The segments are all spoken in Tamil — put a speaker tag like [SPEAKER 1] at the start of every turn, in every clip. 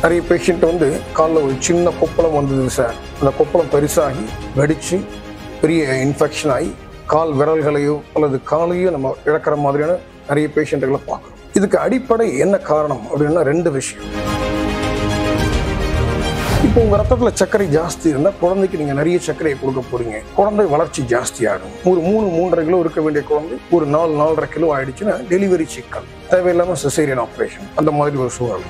[SPEAKER 1] நிறைய பேஷண்ட் வந்து காலில் ஒரு சின்ன கொப்பளம் வந்தது சார் அந்த கொப்பளம் பெருசாகி வெடிச்சு பெரிய இன்ஃபெக்ஷன் ஆகி கால் விரல்களையோ அல்லது காலையோ நம்ம இழக்கிற மாதிரியான நிறைய பேஷண்ட்டுகளை பார்க்குறோம் இதுக்கு அடிப்படை என்ன காரணம் அப்படின்னா ரெண்டு விஷயம் இப்போ உங்கள் ரத்தத்தில் சர்க்கரை ஜாஸ்தி இருந்தால் குழந்தைக்கு நீங்கள் நிறைய சர்க்கரையை கொடுக்க போறீங்க குழந்தை வளர்ச்சி ஜாஸ்தி ஆகும் ஒரு மூணு மூன்றரை கிலோ இருக்க வேண்டிய குழந்தை ஒரு நாலு நாலரை கிலோ ஆயிடுச்சுன்னா டெலிவரி சிக்கல் தேவையில்லாமல் சிசேரியன் ஆப்ரேஷன் அந்த மாதிரி ஒரு சூழல்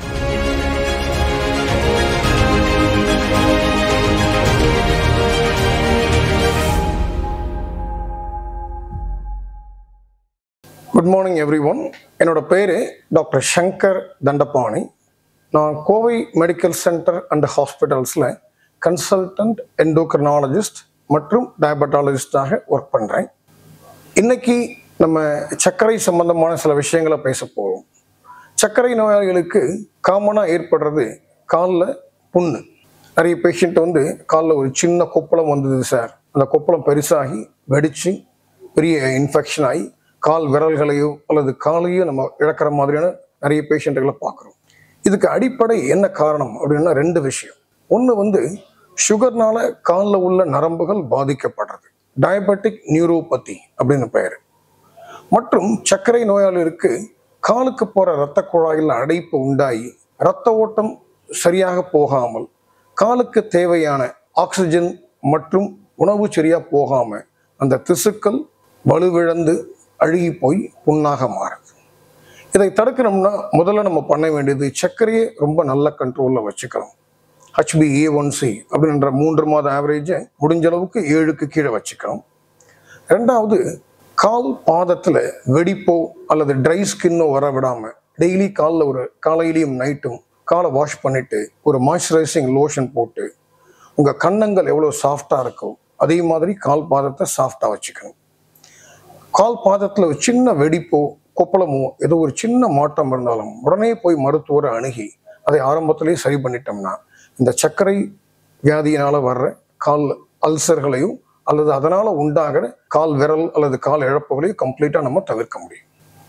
[SPEAKER 1] குட் மார்னிங் எவ்ரி ஒன் என்னோட பேர் டாக்டர் சங்கர் தண்டபாணி நான் கோவை மெடிக்கல் சென்டர் அண்ட் ஹாஸ்பிட்டல்ஸில் கன்சல்டன்ட் எண்டோக்ரனாலஜிஸ்ட் மற்றும் டயபட்டாலஜிஸ்டாக ஒர்க் பண்ணுறேன் இன்னைக்கு நம்ம சர்க்கரை சம்பந்தமான சில விஷயங்களை பேச போகிறோம் சர்க்கரை நோயாளிகளுக்கு காமனாக ஏற்படுறது காலில் புண்ணு நிறைய பேஷண்ட் வந்து காலில் ஒரு சின்ன கொப்பளம் வந்தது சார் அந்த கொப்பளம் பெருசாகி வெடிச்சு பெரிய இன்ஃபெக்ஷன் ஆகி கால் விரல்களையோ அல்லது காலையோ நம்ம இழக்கிற மாதிரியான நிறைய பேஷண்ட்டுகளை பார்க்குறோம் இதுக்கு அடிப்படை என்ன காரணம் அப்படின்னா ரெண்டு விஷயம் ஒன்று வந்து சுகர்னால காலில் உள்ள நரம்புகள் பாதிக்கப்படுறது டயபெட்டிக் நியூரோபதி அப்படின்னு பெயர் மற்றும் சர்க்கரை நோயாளிகளுக்கு காலுக்கு போகிற இரத்த குழாயில் அடைப்பு உண்டாகி இரத்த ஓட்டம் சரியாக போகாமல் காலுக்கு தேவையான ஆக்சிஜன் மற்றும் உணவு சரியாக போகாமல் அந்த திசுக்கள் வலுவிழந்து அழுகி போய் புண்ணாக மாறுது இதை தடுக்கணும்னா முதல்ல நம்ம பண்ண வேண்டியது சர்க்கரையை ரொம்ப நல்ல கண்ட்ரோலில் வச்சுக்கணும் ஹச்பி ஏ ஒன் சி அப்படின்ற மூன்று மாத ஆவரேஜை முடிஞ்ச அளவுக்கு ஏழுக்கு கீழே வச்சுக்கணும் ரெண்டாவது கால் பாதத்தில் வெடிப்போ அல்லது ட்ரை ஸ்கின்னோ வர விடாமல் டெய்லி காலில் ஒரு காலையிலையும் நைட்டும் காலை வாஷ் பண்ணிட்டு ஒரு மாய்ஸ்சரைசிங் லோஷன் போட்டு உங்கள் கன்னங்கள் எவ்வளோ சாஃப்டாக இருக்கோ அதே மாதிரி கால் பாதத்தை சாஃப்டாக வச்சுக்கணும் கால் பாதத்தில் ஒரு சின்ன வெடிப்போ கொப்பளமோ ஏதோ ஒரு சின்ன மாற்றம் இருந்தாலும் உடனே போய் மருத்துவரை அணுகி அதை ஆரம்பத்திலேயே சரி பண்ணிட்டோம்னா இந்த சர்க்கரை வியாதியினால் வர்ற கால் அல்சர்களையும் அல்லது அதனால் உண்டாகிற கால் விரல் அல்லது கால் இழப்புகளையும் கம்ப்ளீட்டாக நம்ம தவிர்க்க முடியும்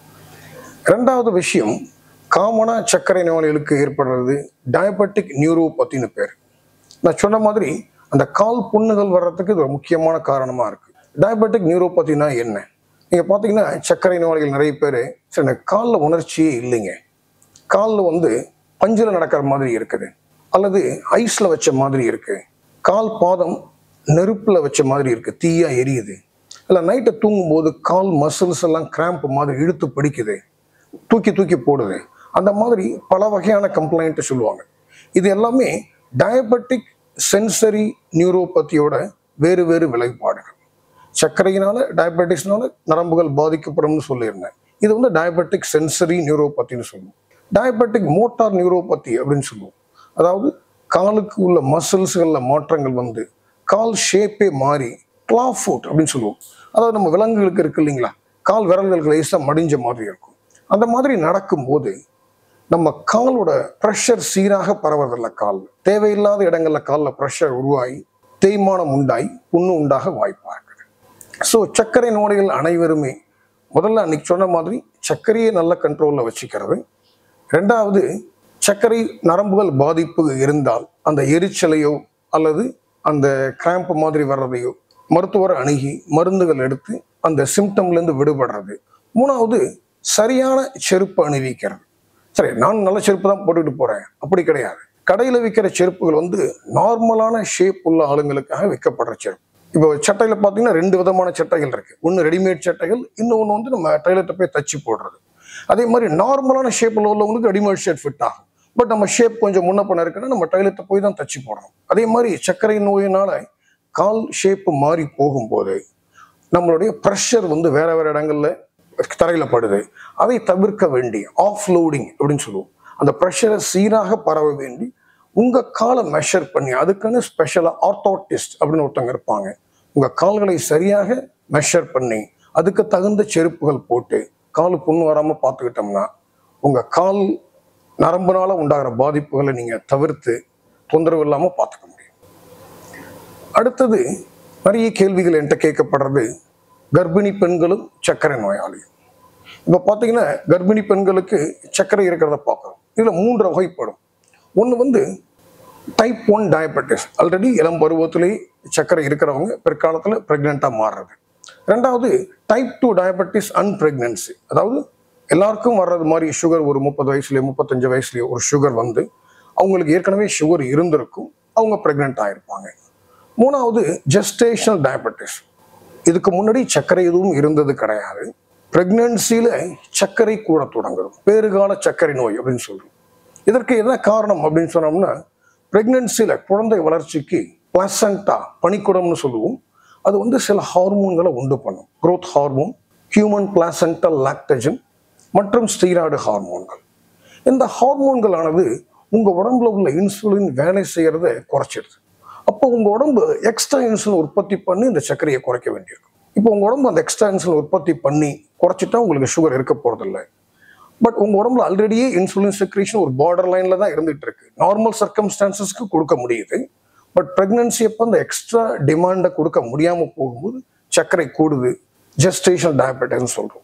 [SPEAKER 1] ரெண்டாவது விஷயம் காமனாக சர்க்கரை நோயாளிகளுக்கு ஏற்படுறது டயபெட்டிக் நியூரோபத்தின்னு பேர் நான் சொன்ன மாதிரி அந்த கால் புண்ணுகள் வர்றதுக்கு இது ஒரு முக்கியமான காரணமாக இருக்குது டயபெட்டிக் நியூரோபத்தினா என்ன நீங்கள் பார்த்தீங்கன்னா சர்க்கரை நோயாளிகள் நிறைய பேர் சரி எனக்கு காலில் உணர்ச்சியே இல்லைங்க காலில் வந்து பஞ்சில் நடக்கிற மாதிரி இருக்குது அல்லது ஐஸில் வச்ச மாதிரி இருக்குது கால் பாதம் நெருப்பில் வச்ச மாதிரி இருக்குது தீயா எரியுது இல்லை நைட்டை தூங்கும்போது கால் மசில்ஸ் எல்லாம் கிராம்ப் மாதிரி இழுத்து பிடிக்குது தூக்கி தூக்கி போடுது அந்த மாதிரி பல வகையான கம்ப்ளைண்ட்டை சொல்லுவாங்க இது எல்லாமே டயபெட்டிக் சென்சரி நியூரோபதியோட வேறு வேறு விளைபாடுகள் சர்க்கரையினால டயபெட்டிக்ஸ்னால நரம்புகள் பாதிக்கப்படும்னு சொல்லியிருந்தேன் இது வந்து டயபெட்டிக் சென்சரி நியூரோபத்தின்னு சொல்லுவோம் டயபெட்டிக் மோட்டார் நியூரோபதி அப்படின்னு சொல்லுவோம் அதாவது காலுக்கு உள்ள மசில்ஸ்களில் மாற்றங்கள் வந்து கால் ஷேப்பே மாறி கிளா ஃபுட் அப்படின்னு சொல்லுவோம் அதாவது நம்ம விலங்குகளுக்கு இருக்கு இல்லைங்களா கால் விரல்கள் லேசாக மடிஞ்ச மாதிரி இருக்கும் அந்த மாதிரி நடக்கும்போது நம்ம காலோட ப்ரெஷர் சீராக பரவதில்லை கால் தேவையில்லாத இடங்கள்ல காலில் ப்ரெஷர் உருவாகி தேய்மானம் உண்டாகி புண்ணு உண்டாக வாய்ப்பாக இருக்குது ஸோ சர்க்கரை நோய்கள் அனைவருமே முதல்ல அன்னைக்கு சொன்ன மாதிரி சர்க்கரையை நல்ல கண்ட்ரோலில் வச்சுக்கிறது ரெண்டாவது சர்க்கரை நரம்புகள் பாதிப்பு இருந்தால் அந்த எரிச்சலையோ அல்லது அந்த கிராம்ப் மாதிரி வர்றதையோ மருத்துவரை அணுகி மருந்துகள் எடுத்து அந்த சிம்டம்லேருந்து விடுபடுறது மூணாவது சரியான செருப்பு அணிவிக்கிறது சரி நான் நல்ல செருப்பு தான் போட்டுக்கிட்டு போகிறேன் அப்படி கிடையாது கடையில் விற்கிற செருப்புகள் வந்து நார்மலான ஷேப் உள்ள ஆளுங்களுக்காக விற்கப்படுற செருப்பு இப்போ சட்டையில் பார்த்தீங்கன்னா ரெண்டு விதமான சட்டைகள் இருக்குது ஒன்று ரெடிமேட் சட்டைகள் இன்னொன்று வந்து நம்ம டைலர்கிட்ட போய் தச்சு போடுறது அதே மாதிரி நார்மலான ஷேப்பில் உள்ளவங்களுக்கு ரெடிமேட் ஷேப் ஃபிட் ஆகும் பட் நம்ம ஷேப் கொஞ்சம் முன்ன பண்ண இருக்குன்னா நம்ம டைலர்கிட்ட போய் தான் தச்சு போடணும் அதே மாதிரி சர்க்கரை நோயினால கால் ஷேப்பு மாறி போகும்போது நம்மளுடைய ப்ரெஷர் வந்து வேற வேற இடங்கள்ல தரையில் படுது அதை தவிர்க்க வேண்டி ஆஃப் லோடிங் அப்படின்னு சொல்லுவோம் அந்த ப்ரெஷரை சீராக பரவ வேண்டி உங்க காலை மெஷர் பண்ணி அதுக்குன்னு ஸ்பெஷலாக ஆர்த்தோட்டிஸ்ட் அப்படின்னு ஒருத்தவங்க இருப்பாங்க உங்க கால்களை சரியாக மெஷர் பண்ணி அதுக்கு தகுந்த செருப்புகள் போட்டு கால் புண்ணு வராமல் பார்த்துக்கிட்டோம்னா உங்க கால் நரம்புனால உண்டாகிற பாதிப்புகளை நீங்க தவிர்த்து தொந்தரவு இல்லாமல் பார்த்துக்க முடியும் அடுத்தது நிறைய கேள்விகள் என்கிட்ட கேட்கப்படுறது கர்ப்பிணி பெண்களும் சர்க்கரை நோயாளியும் இப்போ பார்த்தீங்கன்னா கர்ப்பிணி பெண்களுக்கு சர்க்கரை இருக்கிறத பார்க்குறோம் இதில் மூன்று வகைப்படும் ஒன்று வந்து டைப் ஒன் டயபெட்டிஸ் ஆல்ரெடி இளம் பருவத்திலே சர்க்கரை இருக்கிறவங்க பிற்காலத்தில் ப்ரெக்னெண்ட்டாக மாறுறது ரெண்டாவது டைப் டூ டயபெட்டிஸ் அன்பிரெக்னன்சி அதாவது எல்லாருக்கும் வர்றது மாதிரி சுகர் ஒரு முப்பது வயசுலேயே முப்பத்தஞ்சு வயசுலேயே ஒரு சுகர் வந்து அவங்களுக்கு ஏற்கனவே சுகர் இருந்திருக்கும் அவங்க ப்ரெக்னென்ட் ஆகிருப்பாங்க மூணாவது ஜெஸ்டேஷனல் டயபெட்டிஸ் இதுக்கு முன்னாடி சர்க்கரை எதுவும் இருந்தது கிடையாது ப்ரெக்னன்சியில் சர்க்கரை கூட தொடங்கும் பேறுகால சர்க்கரை நோய் அப்படின்னு சொல்றோம் இதற்கு என்ன காரணம் அப்படின்னு சொன்னோம்னா ப்ரெக்னன்சியில் குழந்தை வளர்ச்சிக்கு பிளசண்டா பனிக்குடம்னு சொல்லுவோம் அது வந்து சில ஹார்மோன்களை உண்டு பண்ணும் growth hormone human placental lactogen மற்றும் ஸ்டீராய்டு ஹார்மோன்கள் இந்த ஹார்மோன்களானது உங்க உடம்புல உள்ள இன்சுலின் வேலை செய்யறதை குறைச்சிடுது அப்போ உங்க உடம்பு எக்ஸ்ட்ரா இன்சுலின் உற்பத்தி பண்ணி இந்த சர்க்கரையை குறைக்க வேண்டியிருக்கும் இப்போ உங்க உடம்பு அந்த எக்ஸ்ட்ரா இன்சுலின் உற்பத்தி பண்ணி குறைச்சிட்டா உங்களுக்கு சுகர் இருக்க போறதில்லை பட் உங்க உடம்புல ஆல்ரெடியே இன்சுலின் செக்ரேஷன் ஒரு பார்டர் லைன்ல தான் இருந்துட்டு இருக்கு நார்மல் சர்க்கம்ஸ்டான்சஸ்க்கு கொடுக்க முடியுது பட் பிரெக்னன்சி அப்போ அந்த எக்ஸ்ட்ரா டிமாண்டை கொடுக்க முடியாம போகும்போது சர்க்கரை கூடுது ஜெஸ்டேஷன் டயபெட்டிஸ்னு சொல்றோம்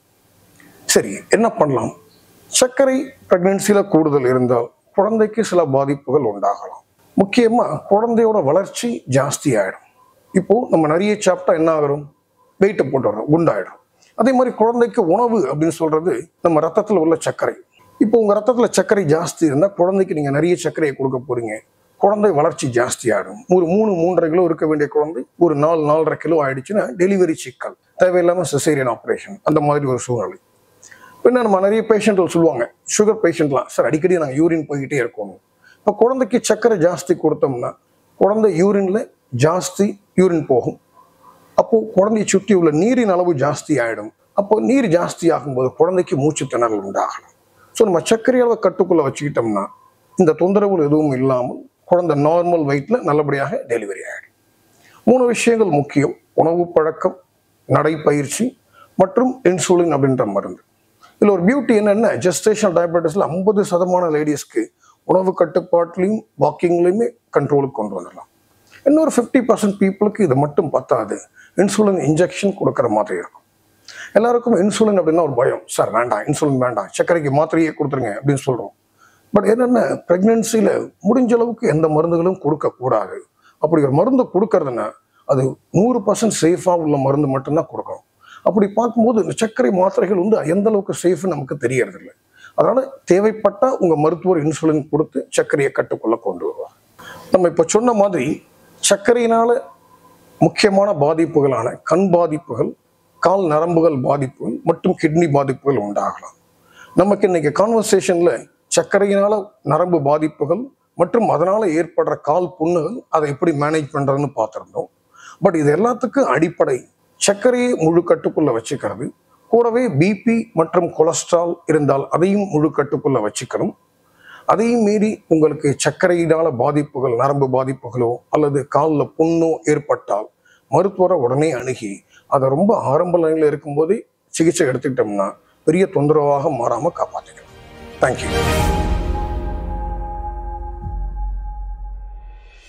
[SPEAKER 1] சரி என்ன பண்ணலாம் சர்க்கரை பிரெக்னன்சியில் கூடுதல் இருந்தால் குழந்தைக்கு சில பாதிப்புகள் உண்டாகலாம் முக்கியமா குழந்தையோட வளர்ச்சி ஜாஸ்தி ஆயிடும் இப்போ நம்ம நிறைய சாப்பிட்டா என்ன ஆகிரும் வெயிட்டை போட்டுறோம் குண்டாயிடும் அதே மாதிரி குழந்தைக்கு உணவு அப்படின்னு சொல்றது நம்ம ரத்தத்தில் உள்ள சர்க்கரை இப்போ உங்க ரத்தத்துல சர்க்கரை ஜாஸ்தி இருந்தால் குழந்தைக்கு நீங்க நிறைய சர்க்கரையை கொடுக்க போறீங்க குழந்தை வளர்ச்சி ஜாஸ்தி ஆகிடும் ஒரு மூணு மூன்றரை கிலோ இருக்க வேண்டிய குழந்தை ஒரு நாலு நாலரை கிலோ ஆயிடுச்சுன்னா டெலிவரி சிக்கல் தேவையில்லாம சிசேரியன் ஆப்ரேஷன் அந்த மாதிரி ஒரு சூழ்நிலை பின்ன நம்ம நிறைய பேஷண்ட்கள் சொல்லுவாங்க சுகர் பேஷண்ட்லாம் சார் அடிக்கடி நாங்கள் யூரின் போய்கிட்டே இருக்கணும் இப்போ குழந்தைக்கு சர்க்கரை ஜாஸ்தி கொடுத்தோம்னா குழந்தை யூரின்ல ஜாஸ்தி யூரின் போகும் அப்போ குழந்தையை சுற்றி உள்ள நீரின் அளவு ஜாஸ்தி ஆயிடும் அப்போ நீர் ஜாஸ்தி ஆகும்போது குழந்தைக்கு மூச்சு திணறல் உண்டாகலாம் ஸோ நம்ம சர்க்கரை அளவை கட்டுக்குள்ள வச்சுக்கிட்டோம்னா இந்த தொந்தரவுகள் எதுவும் இல்லாமல் குழந்தை நார்மல் வெயிட்ல நல்லபடியாக டெலிவரி ஆகிடும் மூணு விஷயங்கள் முக்கியம் உணவு பழக்கம் நடைப்பயிற்சி மற்றும் இன்சுலின் அப்படின்ற மருந்து இதில் ஒரு பியூட்டி என்னென்ன ஜெஸ்டேஷன் டயபெட்டிஸில் ஐம்பது சதமான லேடிஸ்க்கு உணவு கட்டுப்பாட்டிலையும் வாக்கிங்லையுமே கண்ட்ரோலுக்கு கொண்டு வந்துடலாம் இன்னொரு ஃபிஃப்டி பர்சன்ட் பீப்புளுக்கு இது மட்டும் பத்தாது இன்சுலின் இன்ஜெக்ஷன் கொடுக்குற மாதிரி இருக்கும் எல்லாருக்கும் இன்சுலின் அப்படின்னா ஒரு பயம் சார் வேண்டாம் இன்சுலின் வேண்டாம் சர்க்கரைக்கு மாத்திரையே கொடுத்துருங்க அப்படின்னு சொல்கிறோம் பட் என்னென்ன ப்ரெக்னென்சியில் முடிஞ்ச அளவுக்கு எந்த மருந்துகளும் கொடுக்கக்கூடாது அப்படி ஒரு மருந்து கொடுக்கறதுன்னா அது நூறு பர்சன்ட் சேஃபாக உள்ள மருந்து மட்டும்தான் கொடுக்கணும் அப்படி பார்க்கும்போது இந்த சர்க்கரை மாத்திரைகள் வந்து எந்த அளவுக்கு சேஃப்னு நமக்கு தெரியறதில்ல அதனால தேவைப்பட்டா உங்க மருத்துவர் இன்சுலின் கொடுத்து சர்க்கரையை கட்டுக்குள்ள கொண்டு வருவார் நம்ம இப்போ சொன்ன மாதிரி சர்க்கரையினால முக்கியமான பாதிப்புகளான கண் பாதிப்புகள் கால் நரம்புகள் பாதிப்புகள் மற்றும் கிட்னி பாதிப்புகள் உண்டாகலாம் நமக்கு இன்னைக்கு கான்வர்சேஷன்ல சர்க்கரையினால நரம்பு பாதிப்புகள் மற்றும் அதனால ஏற்படுற கால் புண்ணுகள் அதை எப்படி மேனேஜ் பண்றதுன்னு பார்த்துருந்தோம் பட் இது எல்லாத்துக்கும் அடிப்படை சர்க்கரையை முழு கட்டுக்குள்ள வச்சுக்கிறது கூடவே பிபி மற்றும் கொலஸ்ட்ரால் இருந்தால் அதையும் முழு கட்டுக்குள்ள வச்சுக்கணும் அதையும் மீறி உங்களுக்கு சர்க்கரையினால பாதிப்புகள் நரம்பு பாதிப்புகளோ அல்லது காலில் புண்ணோ ஏற்பட்டால் மருத்துவரை உடனே அணுகி அதை ரொம்ப ஆரம்ப நிலையில் இருக்கும்போதே சிகிச்சை எடுத்துக்கிட்டோம்னா பெரிய தொந்தரவாக மாறாமல் காப்பாற்றிக்கலாம் தேங்க்யூ